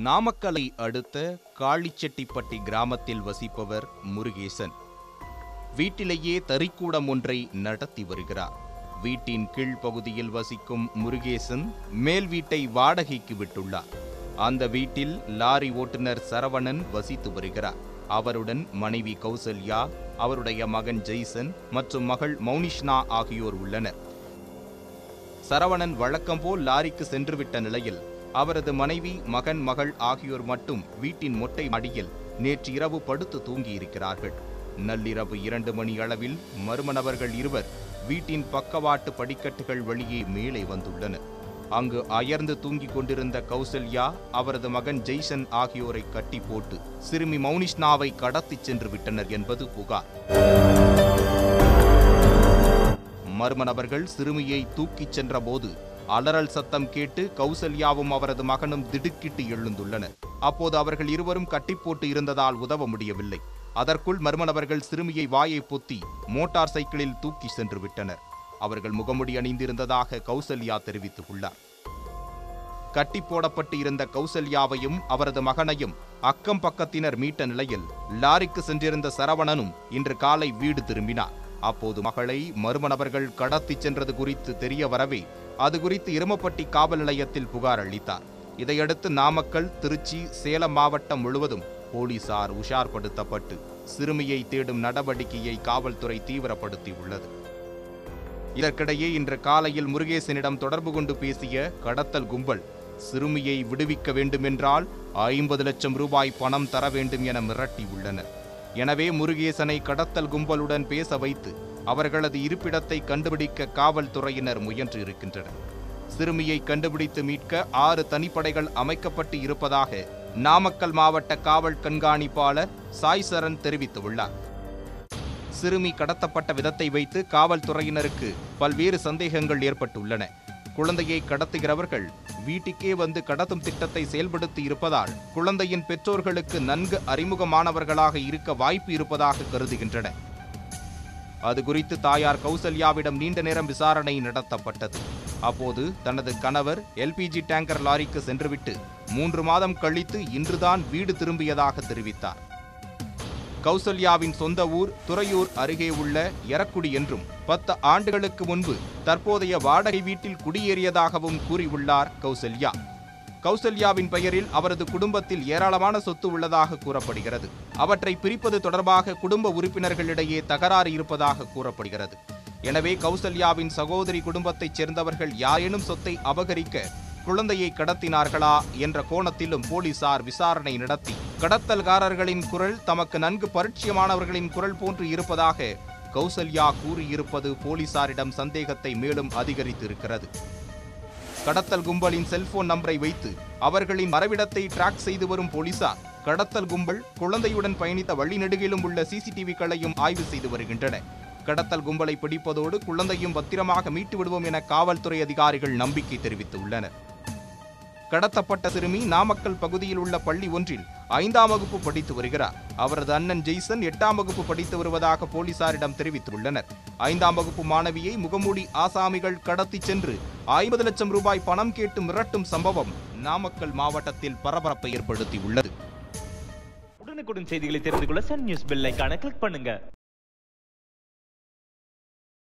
நாமக்கலை அடுத்த காளிச்செட்டிப்பட்டி கிராமத்தில் வசிப்பவர் முருகேசன் வீட்டிலேயே தறிக்கூடம் ஒன்றை நடத்தி வருகிறார் வீட்டின் கீழ்ப்பகுதியில் வசிக்கும் முருகேசன் மேல் வீட்டை வாடகைக்கு விட்டுள்ளார் அந்த வீட்டில் லாரி ஓட்டுநர் சரவணன் வசித்து வருகிறார் அவருடன் மனைவி கௌசல்யா அவருடைய மகன் ஜெய்சன் மற்றும் மகள் மௌனிஷ்னா ஆகியோர் உள்ளனர் சரவணன் வழக்கம் போல் லாரிக்கு சென்றுவிட்ட நிலையில் அவரது மனைவி மகன் மகள் ஆகியோர் மட்டும் வீட்டின் மொட்டை மாடியில் நேற்று இரவு படுத்து தூங்கியிருக்கிறார்கள் நள்ளிரவு இரண்டு மணி அளவில் மர்ம நபர்கள் இருவர் வீட்டின் பக்கவாட்டு படிக்கட்டுகள் வழியே மேலே வந்துள்ளனர் அங்கு அயர்ந்து தூங்கிக் கொண்டிருந்த கௌசல்யா அவரது மகன் ஜெய்சன் ஆகியோரை கட்டி போட்டு சிறுமி மௌனிஷ்னாவை கடத்திச் சென்று விட்டனர் என்பது புகார் மர்ம நபர்கள் சிறுமியை தூக்கிச் சென்றபோது அலறல் சத்தம் கேட்டு கௌசல்யாவும் அவரது மகனும் திடுக்கிட்டு எழுந்துள்ளனர் அப்போது அவர்கள் இருவரும் கட்டிப்போட்டு இருந்ததால் உதவ முடியவில்லை அதற்குள் மர்ம நபர்கள் சிறுமியை வாயை பொத்தி மோட்டார் சைக்கிளில் தூக்கி சென்று விட்டனர் அவர்கள் முகமுடி அணிந்திருந்ததாக கௌசல்யா தெரிவித்துள்ளார் கட்டி போடப்பட்டு இருந்த கௌசல்யாவையும் அவரது மகனையும் அக்கம் பக்கத்தினர் மீட்ட நிலையில் லாரிக்கு சென்றிருந்த சரவணனும் இன்று காலை வீடு திரும்பினார் அப்போது மகளை மர்ம நபர்கள் கடத்திச் சென்றது குறித்து தெரிய வரவே அது குறித்து இருமப்பட்டி காவல் நிலையத்தில் புகார் அளித்தார் இதையடுத்து நாமக்கல் திருச்சி சேலம் மாவட்டம் முழுவதும் போலீசார் உஷார்படுத்தப்பட்டு சிறுமியை தேடும் நடவடிக்கையை காவல்துறை தீவிரப்படுத்தியுள்ளது இதற்கிடையே இன்று காலையில் முருகேசனிடம் தொடர்பு கொண்டு பேசிய கடத்தல் கும்பல் சிறுமியை விடுவிக்க வேண்டுமென்றால் ஐம்பது லட்சம் ரூபாய் பணம் தர வேண்டும் என மிரட்டியுள்ளனர் எனவே முருகேசனை கடத்தல் கும்பலுடன் பேச வைத்து அவர்களது இருப்பிடத்தை கண்டுபிடிக்க காவல்துறையினர் முயன்று இருக்கின்றனர் சிறுமியை கண்டுபிடித்து மீட்க ஆறு தனிப்படைகள் அமைக்கப்பட்டு இருப்பதாக நாமக்கல் மாவட்ட காவல் கண்காணிப்பாளர் சாய் சரண் தெரிவித்துள்ளார் சிறுமி கடத்தப்பட்ட விதத்தை வைத்து காவல்துறையினருக்கு பல்வேறு சந்தேகங்கள் ஏற்பட்டுள்ளன குழந்தையை கடத்துகிறவர்கள் வீட்டுக்கே வந்து கடத்தும் திட்டத்தை செயல்படுத்தி இருப்பதால் குழந்தையின் பெற்றோர்களுக்கு நன்கு அறிமுகமானவர்களாக இருக்க வாய்ப்பு இருப்பதாக கருதுகின்றன அது குறித்து தாயார் கௌசல்யாவிடம் நீண்ட நேரம் விசாரணை நடத்தப்பட்டது அப்போது தனது கணவர் எல்பிஜி டேங்கர் லாரிக்கு சென்றுவிட்டு மூன்று மாதம் கழித்து இன்றுதான் வீடு திரும்பியதாக தெரிவித்தார் கௌசல்யாவின் சொந்த ஊர் துறையூர் அருகே உள்ள எரக்குடி என்றும் பத்து ஆண்டுகளுக்கு முன்பு தற்போதைய வாடகை வீட்டில் குடியேறியதாகவும் கூறியுள்ளார் கௌசல்யா கௌசல்யாவின் பெயரில் அவரது குடும்பத்தில் ஏராளமான சொத்து உள்ளதாக கூறப்படுகிறது அவற்றை பிரிப்பது தொடர்பாக குடும்ப உறுப்பினர்களிடையே தகராறு இருப்பதாக கூறப்படுகிறது எனவே கௌசல்யாவின் சகோதரி குடும்பத்தைச் சேர்ந்தவர்கள் யாரேனும் சொத்தை அபகரிக்க குழந்தையை கடத்தினார்களா என்ற கோணத்திலும் போலீசார் விசாரணை நடத்தி கடத்தல்காரர்களின் குரல் தமக்கு நன்கு பரிச்சயமானவர்களின் குரல் போன்று இருப்பதாக கௌசல்யா கூறியிருப்பது போலீசாரிடம் சந்தேகத்தை மேலும் அதிகரித்திருக்கிறது கடத்தல் கும்பலின் செல்போன் நம்பரை வைத்து அவர்களின் மறைவிடத்தை டிராக் செய்து வரும் போலீசார் கடத்தல் கும்பல் குழந்தையுடன் பயணித்த வழிநெடுகிலும் உள்ள சிசிடிவிகளையும் ஆய்வு செய்து வருகின்றன கடத்தல் கும்பலை பிடிப்பதோடு குழந்தையும் பத்திரமாக மீட்டு விடுவோம் என காவல்துறை அதிகாரிகள் நம்பிக்கை தெரிவித்துள்ளனர் கடத்தப்பட்ட சிறுமி நாமக்கல் பகுதியில் உள்ள பள்ளி ஒன்றில் ஐந்தாம் வகுப்பு படித்து வருகிறார் அவரது அண்ணன் ஜெய்சன் எட்டாம் வகுப்பு படித்து வருவதாக போலீசாரிடம் தெரிவித்துள்ளனர் ஐந்தாம் வகுப்பு மாணவியை முகமூடி ஆசாமிகள் கடத்திச் சென்று ஐம்பது லட்சம் ரூபாய் பணம் கேட்டு மிரட்டும் சம்பவம் நாமக்கல் மாவட்டத்தில் பரபரப்பை ஏற்படுத்தியுள்ளது உடனுக்குடன் செய்திகளை தெரிந்து கொள்ள சன் நியூஸ் பெல் ஐகானை கிளிக் பண்ணுங்க